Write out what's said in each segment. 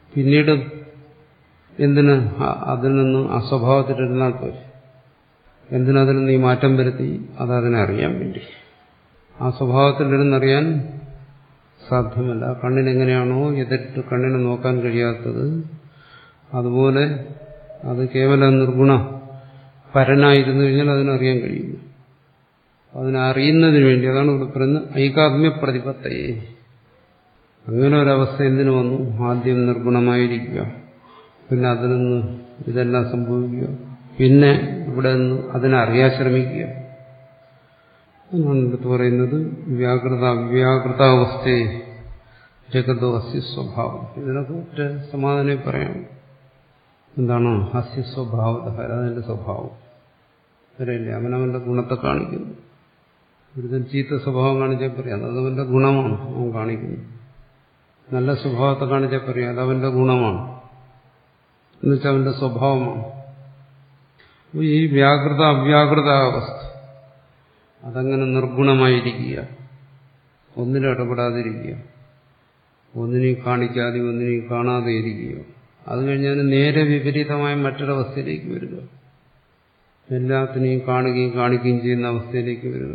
പിന്നീട് എന്തിന് അ- അതിൽ നിന്ന് ആ സ്വഭാവത്തിലിരുന്നാൽ പോരെ എന്തിനതിൽ നീ മാറ്റം വരുത്തി അതതിനെ അറിയാൻ വേണ്ടി ആ സ്വഭാവത്തിലിരുന്നറിയാൻ സാധ്യമല്ല കണ്ണിനെങ്ങനെയാണോ എതിരിട്ട് കണ്ണിനെ നോക്കാൻ കഴിയാത്തത് അതുപോലെ അത് കേവല നിർഗുണ പരനായിരുന്നു കഴിഞ്ഞാൽ അതിനറിയാൻ കഴിയും അതിനെ അറിയുന്നതിന് വേണ്ടി അതാണ് ഇവിടെ പറയുന്നത് ഐകാത്മ്യ പ്രതിപത്തയെ അങ്ങനെ ഒരവസ്ഥ എന്തിനു വന്നു ആദ്യം നിർഗുണമായിരിക്കുക പിന്നെ അതിൽ നിന്ന് ഇതെല്ലാം സംഭവിക്കുക പിന്നെ ഇവിടെ നിന്ന് അതിനെ അറിയാൻ ശ്രമിക്കുക എന്നാണ് എടുത്ത് പറയുന്നത് വ്യാകൃത അവ്യാകൃതാവസ്ഥയെ ജഗതോ അസ്യ സ്വഭാവം ഇതിനൊക്കെ ഒറ്റ സമാധാനം പറയാം എന്താണ് അസ്യ സ്വഭാവത അതിന്റെ സ്വഭാവം വരെയല്ലേ അവനവന്റെ ഗുണത്തെ കാണിക്കുന്നു ഒരുതൻ ചീത്ത സ്വഭാവം കാണിച്ചാൽ പറയാം അത് അവന്റെ ഗുണമാണ് അവൻ കാണിക്കുന്നത് നല്ല സ്വഭാവത്തെ കാണിച്ചാൽ പറയാം അത് അവന്റെ ഗുണമാണ് എന്നുവെച്ചാൽ അവന്റെ സ്വഭാവമാണ് അപ്പൊ ഈ വ്യാകൃത അവ്യാകൃത അവസ്ഥ അതങ്ങനെ നിർഗുണമായിരിക്കുക ഒന്നിലും ഇടപെടാതിരിക്കുക ഒന്നിനെയും കാണിക്കാതെ ഒന്നിനെയും കാണാതെ ഇരിക്കുക അത് കഴിഞ്ഞാൽ നേരെ വിപരീതമായ മറ്റൊരവസ്ഥയിലേക്ക് വരിക എല്ലാത്തിനെയും കാണുകയും കാണിക്കുകയും ചെയ്യുന്ന അവസ്ഥയിലേക്ക് വരിക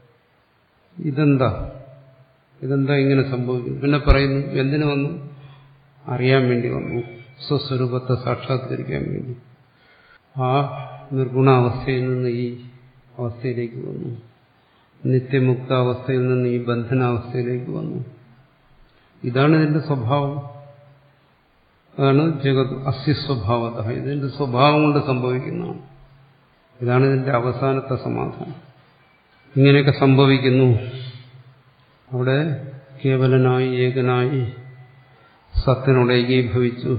ഇതെന്താ ഇതെന്താ ഇങ്ങനെ സംഭവിക്കുന്നു പിന്നെ പറയുന്നു എന്തിനു വന്നു അറിയാൻ വേണ്ടി വന്നു സ്വസ്വരൂപത്തെ സാക്ഷാത്കരിക്കാൻ വേണ്ടി ആ നിർഗുണാവസ്ഥയിൽ നിന്ന് ഈ അവസ്ഥയിലേക്ക് വന്നു നിത്യമുക്ത അവസ്ഥയിൽ നിന്ന് ഈ ബന്ധനാവസ്ഥയിലേക്ക് വന്നു ഇതാണ് ഇതിന്റെ സ്വഭാവം അതാണ് ജഗത് അസ്യസ്വഭാവത ഇതിന്റെ സ്വഭാവം കൊണ്ട് സംഭവിക്കുന്നതാണ് ഇതാണ് ഇതിന്റെ അവസാനത്തെ സമാധാനം ഇങ്ങനെയൊക്കെ സംഭവിക്കുന്നു അവിടെ കേവലനായി ഏകനായി സത്യനോട് ഏകീഭവിച്ചു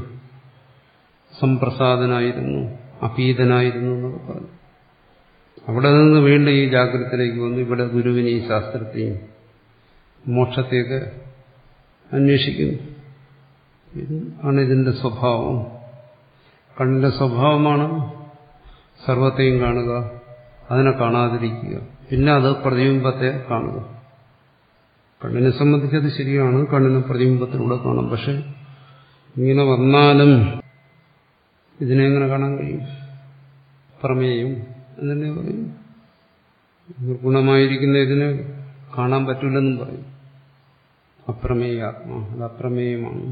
സംപ്രസാദനായിരുന്നു അപീതനായിരുന്നു എന്നൊക്കെ പറഞ്ഞു അവിടെ നിന്ന് വീണ്ടും ഈ ജാഗ്രതത്തിലേക്ക് വന്നു ഇവിടെ ഗുരുവിനെ ഈ ശാസ്ത്രത്തെയും മോക്ഷത്തെയൊക്കെ അന്വേഷിക്കുന്നു ഇത് ആണ് ഇതിന്റെ സ്വഭാവം കണ്ണിന്റെ സ്വഭാവമാണ് സർവത്തെയും കാണുക അതിനെ കാണാതിരിക്കുക പിന്നെ അത് പ്രതിബിംബത്തെ കാണുക കണ്ണിനെ സംബന്ധിച്ച് അത് ശരിയാണ് കണ്ണിന് പ്രതിബിംബത്തിലൂടെ കാണാം പക്ഷെ ഇങ്ങനെ വന്നാലും ഇതിനെ എങ്ങനെ കാണാൻ കഴിയും പ്രമേയം എന്നല്ലേ പറയും ഗുണമായിരിക്കുന്ന ഇതിനെ കാണാൻ പറ്റില്ലെന്നും പറയും അപ്രമേയാത്മാ അത് അപ്രമേയമാണ്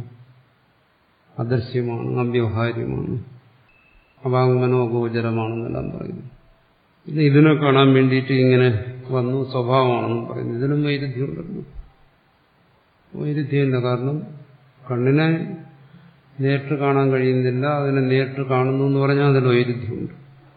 അദൃശ്യമാണ് അവ്യവഹാര്യമാണ് അവാങ്മനോഗോചരമാണെന്നെല്ലാം പറയുന്നു പിന്നെ ഇതിനെ കാണാൻ വേണ്ടിയിട്ട് ഇങ്ങനെ വന്നു സ്വഭാവമാണെന്നും പറയുന്നു ഇതിലും വൈരുദ്ധ്യമുണ്ടല്ലോ വൈരുദ്ധ്യമില്ല കാരണം കണ്ണിനെ നേരിട്ട് കാണാൻ കഴിയുന്നില്ല അതിനെ നേരിട്ട് കാണുന്നു എന്ന് പറഞ്ഞാൽ അതിൽ വൈരുദ്ധ്യമുണ്ട്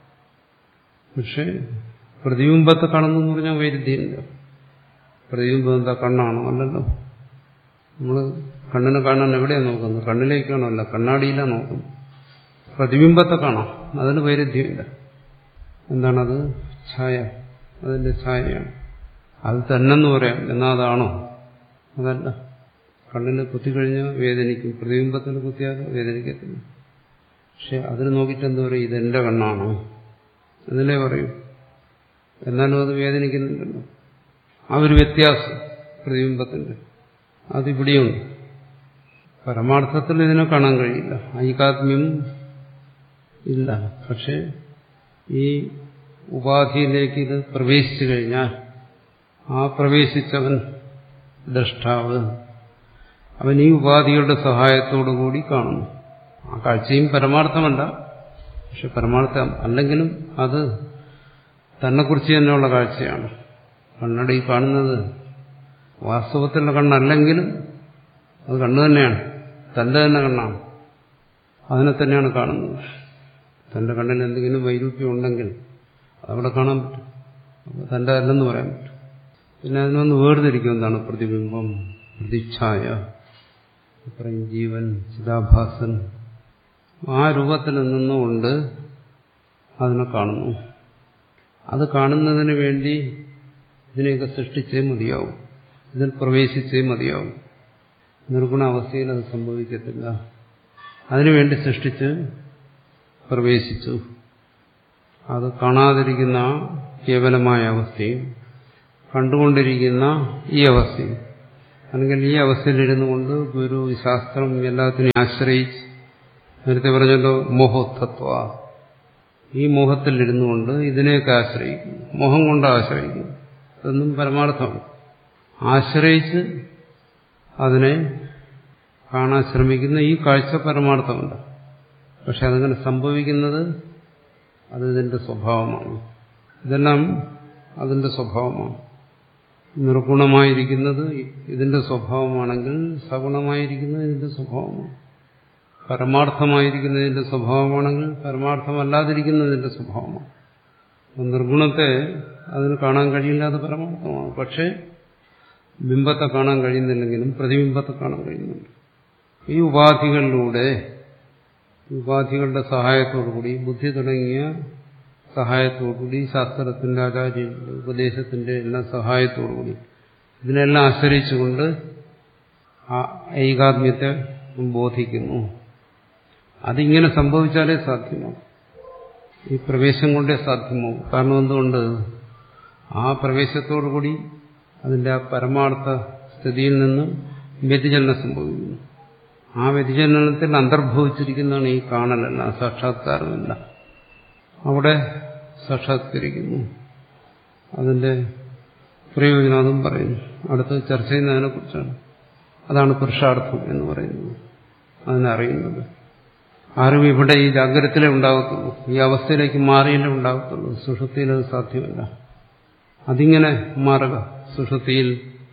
പക്ഷെ പ്രതിബിംബത്തെ കാണുന്നു എന്ന് പറഞ്ഞാൽ വൈരുദ്ധ്യമില്ല പ്രതിബിംബം എന്താ കണ്ണാണോ അല്ലല്ലോ നമ്മൾ കണ്ണിനെ കാണാൻ എവിടെയാണ് നോക്കുന്നത് കണ്ണിലേക്കാണോ അല്ല കണ്ണാടിയിലാണ് നോക്കുന്നത് പ്രതിബിംബത്തെ കാണാം അതിന് വൈരുദ്ധ്യമില്ല എന്താണത് ഛായ അതിന്റെ ഛായയാണ് അത് തന്നെന്ന് പറയാം എന്നാ അതാണോ അതല്ല കണ്ണിന് കുത്തിക്കഴിഞ്ഞാൽ വേദനിക്കും പ്രതിബിംബത്തിന് കുത്തിയാൽ വേദനിക്കത്തില്ല പക്ഷെ അതിന് നോക്കിയിട്ട് എന്താ പറയും ഇതെന്റെ കണ്ണാണോ എന്നല്ലേ പറയൂ എന്നാലും അത് വേദനിക്കുന്നുണ്ടല്ലോ ആ ഒരു വ്യത്യാസം പ്രതിബിംബത്തിന്റെ അതിവിടെയുണ്ട് പരമാർത്ഥത്തിൽ ഇതിനെ കാണാൻ കഴിയില്ല ഐകാത്മ്യം ഇല്ല പക്ഷെ ഈ ഉപാധിയിലേക്ക് ഇത് പ്രവേശിച്ചു കഴിഞ്ഞാൽ ആ പ്രവേശിച്ചവൻ ദ്രഷ്ടാവ് അവൻ ഈ ഉപാധികളുടെ സഹായത്തോടുകൂടി കാണുന്നു ആ കാഴ്ചയും പരമാർത്ഥമല്ല പക്ഷെ പരമാർത്ഥം അല്ലെങ്കിലും അത് തന്നെക്കുറിച്ച് തന്നെയുള്ള കാഴ്ചയാണ് കണ്ണടി കാണുന്നത് വാസ്തവത്തിലുള്ള കണ്ണല്ലെങ്കിലും അത് കണ്ണു തന്നെയാണ് തന്റെ തന്നെ കണ്ണാണ് അതിനെ തന്നെയാണ് കാണുന്നത് തന്റെ കണ്ണിന് എന്തെങ്കിലും വൈരൂപ്യം ഉണ്ടെങ്കിൽ അതവിടെ കാണാൻ പറ്റും അപ്പോൾ തന്റെ അല്ലെന്ന് പറയാൻ പറ്റും പിന്നെ അതിനൊന്ന് വേർതിരിക്കും എന്താണ് പ്രതിബിംബം പ്രതിച്ഛായ പറയും ജീവൻ ചിതാഭാസൻ ആ രൂപത്തിൽ നിന്നുകൊണ്ട് അതിനെ കാണുന്നു അത് കാണുന്നതിന് വേണ്ടി ഇതിനെയൊക്കെ സൃഷ്ടിച്ചേ മതിയാവും ഇതിൽ പ്രവേശിച്ചേ മതിയാവും നിർഗുണാവസ്ഥയിൽ അത് സംഭവിക്കത്തില്ല അതിനുവേണ്ടി സൃഷ്ടിച്ച് പ്രവേശിച്ചു അത് കാണാതിരിക്കുന്ന കേവലമായ അവസ്ഥയും കണ്ടുകൊണ്ടിരിക്കുന്ന ഈ അവസ്ഥയും അല്ലെങ്കിൽ ഈ അവസ്ഥയിലിരുന്നു കൊണ്ട് ഗുരു ശാസ്ത്രം എല്ലാത്തിനെയും ആശ്രയിച്ച് നേരത്തെ പറഞ്ഞല്ലോ മോഹോത്തത്വ ഈ മോഹത്തിലിരുന്നു കൊണ്ട് ഇതിനെയൊക്കെ ആശ്രയിക്കുന്നു മോഹം കൊണ്ട് ആശ്രയിക്കുന്നു അതൊന്നും പരമാർത്ഥമാണ് ആശ്രയിച്ച് അതിനെ കാണാൻ ശ്രമിക്കുന്ന ഈ കാഴ്ച പരമാർത്ഥമുണ്ട് പക്ഷെ അതങ്ങനെ സംഭവിക്കുന്നത് അത് ഇതിന്റെ സ്വഭാവമാണ് ഇതെല്ലാം അതിന്റെ സ്വഭാവമാണ് നിർഗുണമായിരിക്കുന്നത് ഇതിന്റെ സ്വഭാവമാണെങ്കിൽ സഗുണമായിരിക്കുന്നത് ഇതിന്റെ സ്വഭാവമാണ് പരമാർത്ഥമായിരിക്കുന്നതിന്റെ സ്വഭാവമാണെങ്കിൽ പരമാർത്ഥമല്ലാതിരിക്കുന്നതിന്റെ സ്വഭാവമാണ് നിർഗുണത്തെ അതിന് കാണാൻ കഴിയില്ലാതെ പരമാർത്ഥമാണ് പക്ഷേ ബിംബത്തെ കാണാൻ കഴിയുന്നില്ലെങ്കിലും പ്രതിബിംബത്തെ കാണാൻ കഴിയുന്നുണ്ട് ഈ ഉപാധികളിലൂടെ ഉപാധികളുടെ സഹായത്തോടുകൂടി ബുദ്ധി തുടങ്ങിയ സഹായത്തോടുകൂടി ശാസ്ത്രത്തിന്റെ ആചാര്യന്റെ ഉപദേശത്തിന്റെ എല്ലാം സഹായത്തോടുകൂടി ഇതിനെല്ലാം ആശ്രയിച്ചുകൊണ്ട് ആ ഏകാത്മ്യത്തെ ബോധിക്കുന്നു അതിങ്ങനെ സംഭവിച്ചാലേ സാധ്യമാവും ഈ പ്രവേശം കൊണ്ടേ സാധ്യമാവും കാരണം എന്തുകൊണ്ട് ആ പ്രവേശത്തോടുകൂടി അതിന്റെ ആ പരമാർത്ഥ സ്ഥിതിയിൽ നിന്ന് വ്യതിചലനം സംഭവിക്കുന്നു ആ വ്യതിചലനത്തിൽ അന്തർഭവിച്ചിരിക്കുന്നതാണ് ഈ കാണലല്ല സാക്ഷാത്കാരമല്ല അവിടെ സാക്ഷാത്കരിക്കുന്നു അതിന്റെ പ്രയോജനം അതും പറയുന്നു അടുത്ത് ചർച്ച ചെയ്യുന്നതിനെ കുറിച്ചാണ് അതാണ് പുരുഷാർത്ഥം എന്ന് പറയുന്നത് അതിനറിയുന്നത് അറിവ് ഇവിടെ ഈ ജാഗ്രതത്തിലേ ഉണ്ടാകത്തുള്ളൂ ഈ അവസ്ഥയിലേക്ക് മാറിയില്ലേ ഉണ്ടാകത്തുള്ളൂ സുഷുപ്തിയിൽ അത് സാധ്യമല്ല അതിങ്ങനെ മാറുക സുഷുപ്തിയിൽ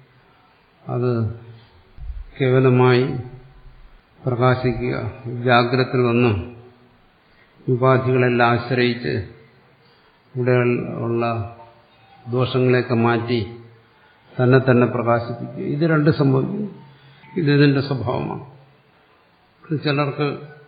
അത് കേവലമായി പ്രകാശിക്കുക ജാഗ്രതത്തിൽ വന്ന് ഉപാധികളെല്ലാം ആശ്രയിച്ച് ഇവിടെ ഉള്ള ദോഷങ്ങളെയൊക്കെ മാറ്റി തന്നെ തന്നെ പ്രകാശിപ്പിക്കുക ഇത് രണ്ട് സംഭവിക്കുന്നു ഇത് ഇതിന്റെ സ്വഭാവമാണ് ചിലർക്ക്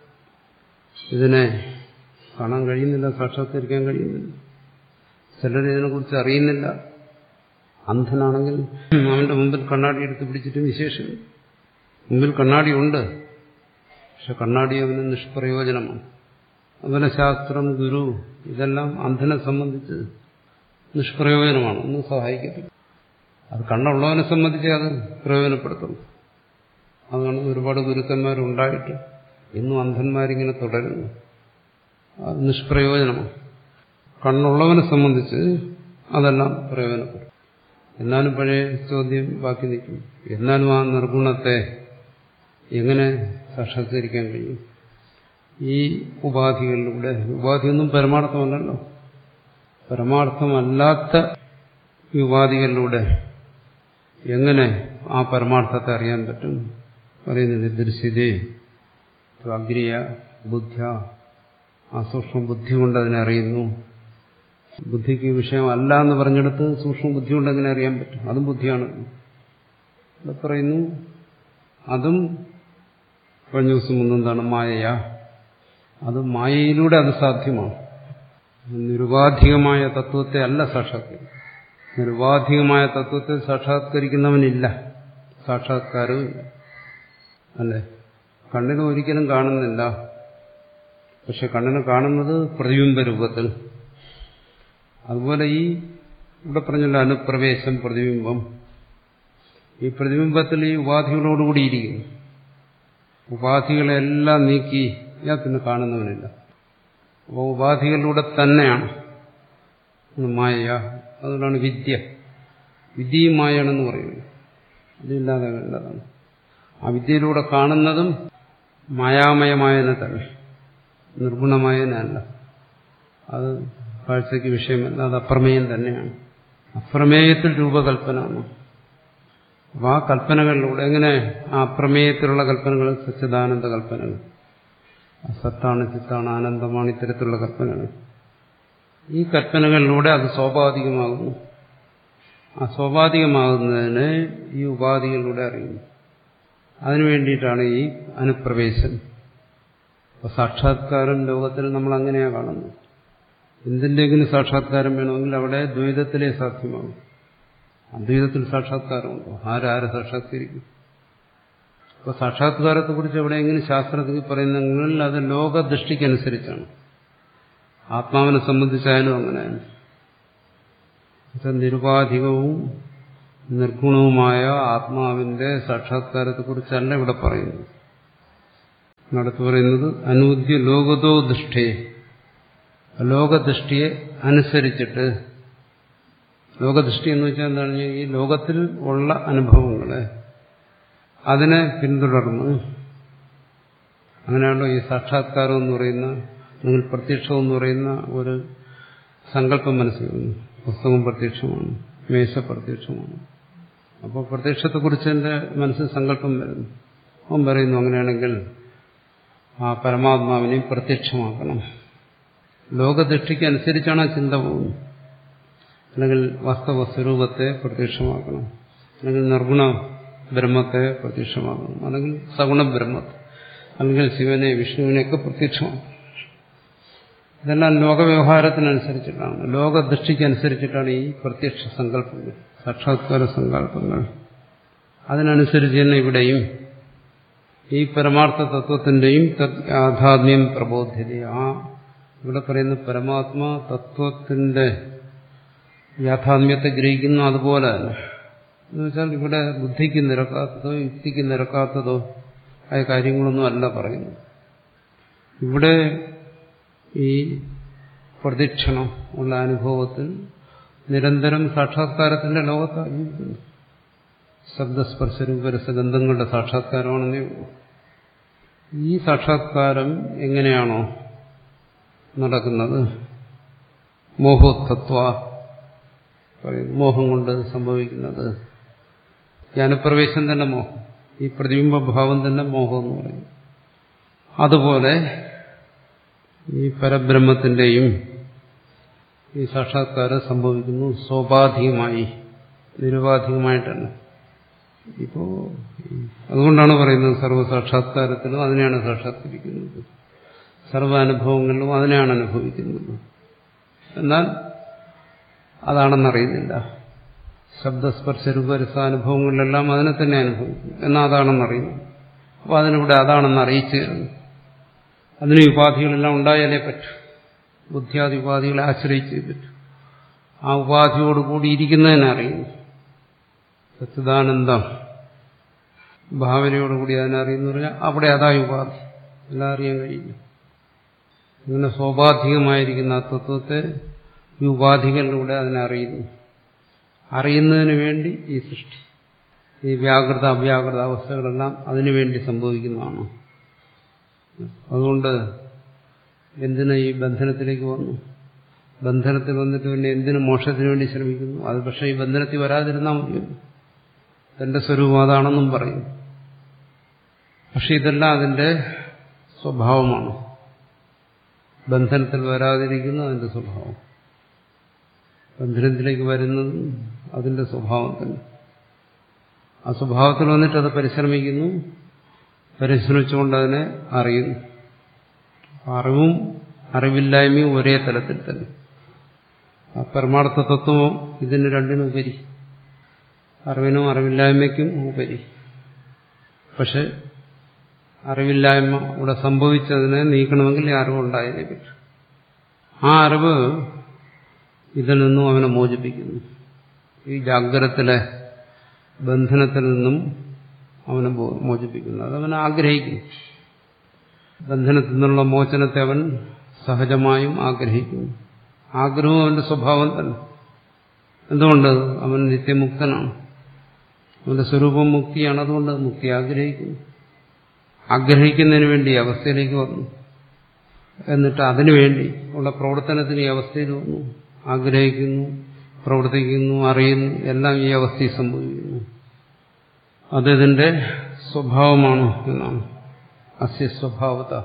ഇതിനെ കാണാൻ കഴിയുന്നില്ല സാക്ഷാത്കരിക്കാൻ കഴിയുന്നില്ല ചിലർ ഇതിനെക്കുറിച്ച് അറിയുന്നില്ല അന്ധനാണെങ്കിൽ അവന്റെ മുമ്പിൽ കണ്ണാടി എടുത്ത് പിടിച്ചിട്ട് വിശേഷം മുമ്പിൽ കണ്ണാടി ഉണ്ട് പക്ഷെ കണ്ണാടി അവന് നിഷ്പ്രയോജനമാണ് അതുപോലെ ശാസ്ത്രം ഗുരു ഇതെല്ലാം അന്ധനെ സംബന്ധിച്ച് നിഷ്പ്രയോജനമാണ് ഒന്നും സഹായിക്കത്തില്ല അത് കണ്ണുള്ളവനെ സംബന്ധിച്ച് അത് പ്രയോജനപ്പെടുത്തുന്നു അതാണ് ഒരുപാട് ഗുരുക്കന്മാരുണ്ടായിട്ട് ഇന്നും അന്ധന്മാരിങ്ങനെ തുടരുന്നു അത് നിഷ്പ്രയോജനമാണ് കണ്ണുള്ളവനെ സംബന്ധിച്ച് അതെല്ലാം പ്രയോജനപ്പെടും എന്നാലും പഴയ ചോദ്യം ബാക്കി നിൽക്കും എന്നാലും ആ നിർഗുണത്തെ എങ്ങനെ സാക്ഷാത്കരിക്കാൻ കഴിയും ഈ ഉപാധികളിലൂടെ ഉപാധിയൊന്നും പരമാർത്ഥമല്ലല്ലോ പരമാർത്ഥമല്ലാത്ത ഈ ഉപാധികളിലൂടെ എങ്ങനെ ആ പരമാർത്ഥത്തെ അറിയാൻ പറ്റും പറയുന്നത് ദൃശ്യതേ അഗ്രിയ ബുദ്ധ്യ ആ സൂക്ഷ്മ ബുദ്ധി കൊണ്ട് അതിനെ അറിയുന്നു ബുദ്ധിക്ക് വിഷയമല്ല എന്ന് പറഞ്ഞെടുത്ത് സൂക്ഷ്മ ബുദ്ധി കൊണ്ട് എങ്ങനെ അറിയാൻ പറ്റും അതും ബുദ്ധിയാണ് ഇവിടെ പറയുന്നു അതും കഴിഞ്ഞ ദിവസം മുന്നെന്താണ് മായയാ അത് മായയിലൂടെ അത് സാധ്യമാണ് നിരുപാധികമായ തത്വത്തെ അല്ല സാക്ഷാത്കരിക്കും നിരുപാധികമായ തത്വത്തെ സാക്ഷാത്കരിക്കുന്നവനില്ല സാക്ഷാത്കാരവുമില്ല അല്ലേ കണ്ണിന് ഒരിക്കലും കാണുന്നില്ല പക്ഷെ കണ്ണിന് കാണുന്നത് പ്രതിബിംബ രൂപത്തിൽ അതുപോലെ ഈ ഇവിടെ പറഞ്ഞല്ലോ അനുപ്രവേശം പ്രതിബിംബം ഈ പ്രതിബിംബത്തിൽ ഈ ഉപാധികളോടുകൂടിയിരിക്കുന്നു ഉപാധികളെല്ലാം നീക്കി ഞാൻ പിന്നെ കാണുന്നവനില്ല അപ്പോൾ ഉപാധികളിലൂടെ തന്നെയാണ് മായ അതുകൊണ്ടാണ് വിദ്യ വിദ്യയും മായാണെന്ന് പറയുന്നത് അതില്ലാതെ വേണ്ടതാണ് ആ വിദ്യയിലൂടെ കാണുന്നതും മായാമയമായതിനെ തന്നെ നിർഗുണമായതിനല്ല അത് കാഴ്ചയ്ക്ക് വിഷയമല്ല അത് അപ്രമേയം തന്നെയാണ് അപ്രമേയത്തിൽ രൂപകൽപ്പനയാണ് അപ്പോൾ ആ കൽപ്പനകളിലൂടെ എങ്ങനെ ആ അപ്രമേയത്തിലുള്ള കൽപ്പനകൾ സച്ചിദാനന്ദ കൽപ്പനകൾ സത്താണ് ചിത്താണ് ആനന്ദമാണ് ഇത്തരത്തിലുള്ള കൽപ്പനകൾ ഈ കൽപ്പനകളിലൂടെ അത് സ്വാഭാവികമാകുന്നു ആ സ്വാഭാവികമാകുന്നതിന് ഈ ഉപാധികളിലൂടെ അറിയുന്നു അതിനു വേണ്ടിയിട്ടാണ് ഈ അനുപ്രവേശം അപ്പോൾ സാക്ഷാത്കാരം ലോകത്തിൽ നമ്മൾ അങ്ങനെയാണ് കാണുന്നത് എന്തിൻ്റെങ്കിലും സാക്ഷാത്കാരം വേണമെങ്കിൽ അവിടെ ദ്വൈതത്തിലേ സാധ്യമാകും അദ്വൈതത്തിൽ സാക്ഷാത്കാരമുണ്ടോ ആരാരെ സാക്ഷാത്കരിക്കും അപ്പോൾ സാക്ഷാത്കാരത്തെക്കുറിച്ച് എവിടെയെങ്കിലും ശാസ്ത്രത്തിൽ പറയുന്നെങ്കിൽ അത് ലോകദൃഷ്ടിക്കനുസരിച്ചാണ് ആത്മാവിനെ സംബന്ധിച്ചായാലും അങ്ങനെയാണ് നിരുപാധികവും നിർഗുണവുമായ ആത്മാവിന്റെ സാക്ഷാത്കാരത്തെക്കുറിച്ചല്ല ഇവിടെ പറയുന്നത് അടുത്ത് പറയുന്നത് അനൂദ്യ ലോകതോ ദൃഷ്ടേ ലോകദൃഷ്ടിയെ അനുസരിച്ചിട്ട് ലോകദൃഷ്ടി എന്ന് വെച്ചാൽ എന്താണ് ഈ ലോകത്തിൽ ഉള്ള അനുഭവങ്ങളെ അതിനെ പിന്തുടർന്ന് അങ്ങനെയാണല്ലോ ഈ സാക്ഷാത്കാരം എന്ന് പറയുന്ന അല്ലെങ്കിൽ പ്രത്യക്ഷം എന്ന് പറയുന്ന ഒരു സങ്കല്പം മനസ്സിൽ വരുന്നു പുസ്തകം പ്രത്യക്ഷമാണ് മേശ പ്രത്യക്ഷമാണ് അപ്പോൾ പ്രത്യക്ഷത്തെക്കുറിച്ച് എൻ്റെ മനസ്സിൽ സങ്കല്പം വരുന്നു അവൻ പറയുന്നു അങ്ങനെയാണെങ്കിൽ ആ പരമാത്മാവിനെ പ്രത്യക്ഷമാക്കണം ലോകദൃഷ്ടിക്ക് അനുസരിച്ചാണ് ആ ചിന്ത പോകുന്നത് അല്ലെങ്കിൽ വാസ്തവ സ്വരൂപത്തെ പ്രത്യക്ഷമാക്കണം അല്ലെങ്കിൽ നിർഗുണ ബ്രഹ്മത്തെ പ്രത്യക്ഷമാക്കണം അല്ലെങ്കിൽ സഗുണ ബ്രഹ്മത്തെ അല്ലെങ്കിൽ ശിവനെ വിഷ്ണുവിനെയൊക്കെ പ്രത്യക്ഷമാക്കണം ഇതെല്ലാം ലോകവ്യവഹാരത്തിനനുസരിച്ചിട്ടാണ് ലോകദൃഷ്ടിക്കനുസരിച്ചിട്ടാണ് ഈ പ്രത്യക്ഷ സങ്കല്പങ്ങൾ സാക്ഷാത്കാര സങ്കല്പങ്ങൾ അതിനനുസരിച്ച് തന്നെ ഇവിടെയും ഈ പരമാർത്ഥ തത്വത്തിന്റെയും യാഥാത്മ്യം പ്രബോധ്യത ആ ഇവിടെ പറയുന്ന പരമാത്മാ തത്വത്തിന്റെ യാഥാത്മ്യത്തെ ഗ്രഹിക്കുന്ന അതുപോലെ തന്നെ എന്നുവെച്ചാൽ ഇവിടെ ബുദ്ധിക്ക് നിരക്കാത്തതോ യുക്തിക്ക് നിരക്കാത്തതോ ആയ കാര്യങ്ങളൊന്നും അല്ല പറയുന്നത് ഇവിടെ ഈ പ്രദക്ഷിണം ഉള്ള അനുഭവത്തിൽ നിരന്തരം സാക്ഷാത്കാരത്തിന്റെ ലോകത്താണ് ജീവിക്കുന്നത് ശബ്ദസ്പർശരൂപരസഗന്ധങ്ങളുടെ സാക്ഷാത്കാരമാണെന്നേ ഉള്ളൂ ഈ സാക്ഷാത്കാരം എങ്ങനെയാണോ നടക്കുന്നത് മോഹോത്തത്വ മോഹം കൊണ്ട് സംഭവിക്കുന്നത് ജ്ഞാനപ്രവേശം തന്നെ മോഹം ഈ പ്രതിബിംബഭാവം തന്നെ മോഹം എന്ന് പറയും അതുപോലെ ഈ പരബ്രഹ്മത്തിന്റെയും ഈ സാക്ഷാത്കാരം സംഭവിക്കുന്നു സ്വാഭാവികമായി നിരുപാധികമായിട്ടല്ല ഇപ്പോ അതുകൊണ്ടാണ് പറയുന്നത് സർവ്വസാക്ഷാത്കാരത്തിലും അതിനെയാണ് സാക്ഷാത്കരിക്കുന്നത് സർവാനുഭവങ്ങളിലും അതിനെയാണ് അനുഭവിക്കുന്നത് എന്നാൽ അതാണെന്നറിയുന്നില്ല ശബ്ദസ്പർശ രൂപരസാനുഭവങ്ങളിലെല്ലാം അതിനെ തന്നെ അനുഭവിക്കുന്നു എന്നാൽ അതാണെന്നറിയുന്നു അപ്പോൾ അതിനിവിടെ അതാണെന്ന് അറിയിച്ചു തരുന്നു അതിന് ഉപാധികളെല്ലാം ഉണ്ടായാലേ പറ്റൂ ബുദ്ധിയാദി ഉപാധികളെ ആശ്രയിച്ചേ പറ്റൂ ആ ഉപാധിയോടുകൂടി ഇരിക്കുന്നതിനെ അറിയുന്നു സച്ചിദാനന്ദം ഭാവനയോടുകൂടി അതിനറിയുന്നു പറഞ്ഞാൽ അവിടെ അതായി ഉപാധി എല്ലാം അറിയാൻ കഴിയില്ല ഇങ്ങനെ സ്വാഭാവികമായിരിക്കുന്ന ആ തത്വത്തെ ഈ ഉപാധികളിലൂടെ അതിനെ അറിയുന്നു അറിയുന്നതിന് വേണ്ടി ഈ സൃഷ്ടി ഈ വ്യാകൃത അവ്യാകൃത അവസ്ഥകളെല്ലാം അതിനുവേണ്ടി സംഭവിക്കുന്നതാണ് അതുകൊണ്ട് എന്തിന് ഈ ബന്ധനത്തിലേക്ക് വന്നു ബന്ധനത്തിൽ വന്നിട്ട് പിന്നെ എന്തിനു മോക്ഷത്തിന് വേണ്ടി ശ്രമിക്കുന്നു അത് പക്ഷേ ഈ ബന്ധനത്തിൽ വരാതിരുന്നാൽ മതിയല്ലോ തന്റെ സ്വരൂപം അതാണെന്നും പറയും പക്ഷെ ഇതെല്ലാം അതിന്റെ സ്വഭാവമാണ് ബന്ധനത്തിൽ വരാതിരിക്കുന്ന അതിന്റെ സ്വഭാവം ബന്ധനത്തിലേക്ക് വരുന്നതും അതിന്റെ സ്വഭാവം തന്നെ ആ സ്വഭാവത്തിൽ വന്നിട്ട് അത് പരിശ്രമിക്കുന്നു പരിശ്രമിച്ചുകൊണ്ട് അതിനെ അറിയുന്നു അറിവും അറിവില്ലായ്മയും ഒരേ തലത്തിൽ തന്നെ ആ പരമാർത്ഥ തത്വവും ഇതിന് രണ്ടിനും ഉപരി അറിവിനും അറിവില്ലായ്മയ്ക്കും ഉപരി പക്ഷെ അറിവില്ലായ്മ ഇവിടെ സംഭവിച്ചതിനെ നീക്കണമെങ്കിൽ ഈ അറിവുണ്ടായതേ പറ്റും ആ അറിവ് ഇതിൽ നിന്നും അവനെ മോചിപ്പിക്കുന്നു ഈ ജാഗ്രതത്തിലെ ബന്ധനത്തിൽ നിന്നും അവനെ മോചിപ്പിക്കുന്നു അതവൻ ആഗ്രഹിക്കുന്നു ബന്ധനത്തിൽ നിന്നുള്ള മോചനത്തെ അവൻ സഹജമായും ആഗ്രഹിക്കുന്നു ആഗ്രഹവും അവന്റെ സ്വഭാവം തന്നെ എന്തുകൊണ്ട് അവൻ നിത്യമുക്തനാണ് അവന്റെ സ്വരൂപം മുക്തിയാണ് അതുകൊണ്ട് മുക്തി ആഗ്രഹിക്കുന്നു ആഗ്രഹിക്കുന്നതിന് വേണ്ടി ഈ അവസ്ഥയിലേക്ക് വന്നു എന്നിട്ട് അതിനുവേണ്ടി ഉള്ള പ്രവർത്തനത്തിന് ഈ അവസ്ഥയിൽ വന്നു ആഗ്രഹിക്കുന്നു പ്രവർത്തിക്കുന്നു അറിയുന്നു എല്ലാം ഈ അവസ്ഥയിൽ സംഭവിക്കുന്നു അതിന്റെ സ്വഭാവമാണ് എന്നാണ് അസ്യ സ്വഭാവത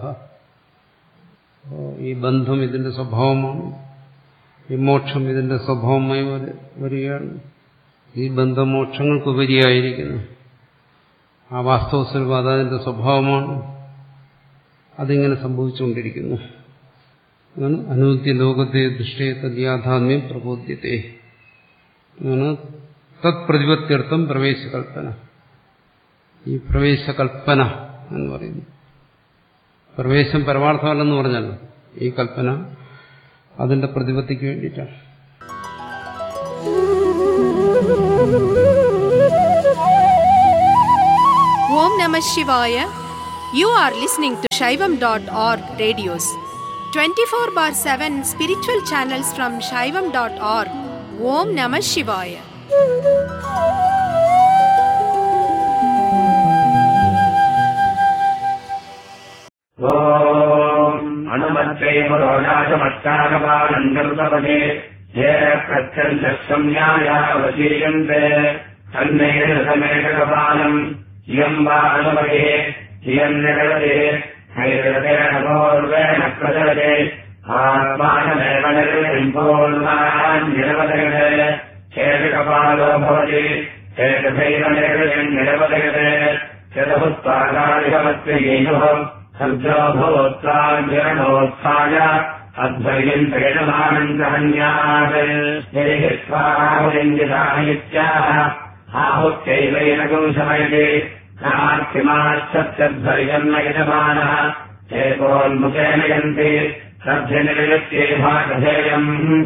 ഈ ബന്ധം ഇതിന്റെ സ്വഭാവമാണ് ഈ മോക്ഷം ഇതിന്റെ സ്വഭാവമായി വരികയാണ് ഈ ബന്ധമോക്ഷങ്ങൾക്കുപരിയായിരിക്കുന്നു ആ വാസ്തവ സ്വരൂപം അതതിന്റെ സ്വഭാവമാണ് അതിങ്ങനെ സംഭവിച്ചുകൊണ്ടിരിക്കുന്നു അതാണ് അനൂദ്യ ലോകത്തെ ദൃഷ്ടിയെ തദ്യാഥാത്മ്യം പ്രബോധ്യത്തെ അതാണ് തത്പ്രതിപത്യർത്ഥം പ്രവേശകൽപ്പന ഈ പ്രവേശകൽപ്പന എന്ന് പറയുന്നു പ്രവേശം പരമാർത്ഥമല്ലെന്ന് പറഞ്ഞല്ലോ ഈ കൽപ്പന അതിന്റെ പ്രതിപത്തിക്ക് വേണ്ടിയിട്ടാണ് Om Namah Shivaya. You are listening to Shaivam.org radios. 24 bar 7 spiritual channels from Shaivam.org. Om Namah Shivaya. अनुमत्तैवरोणाचमत्ताकपालन्दर्तपदे ये प्रत्यञ्चक्षम्यायावशीयन्ते तन्मेकमेकपालम् इयम् वा अनुमते इयम् निरवते हैरतेन पूर्वेण प्रचलते आत्मानमेव निर्विम्भोन्मान् निरवदयते चेतकपालो भवति चेतथैव निर्वियम् निरवदयते चतुस्ताकारिकमत्रियेषुः सब्जोभूत्साञ्जनोत्थाय अध्वर्यम् प्रेणमानम् गहन्यात् निरिहित्वाहुलिङ्गितानित्याः आहुत्यैवेन कुंसमयति नार्थिमाच्छत्यध्वर्यम् न यजमानः चेतोन्मुखेन यन्ति तद्धिनिर्यत्ये भागधेयम्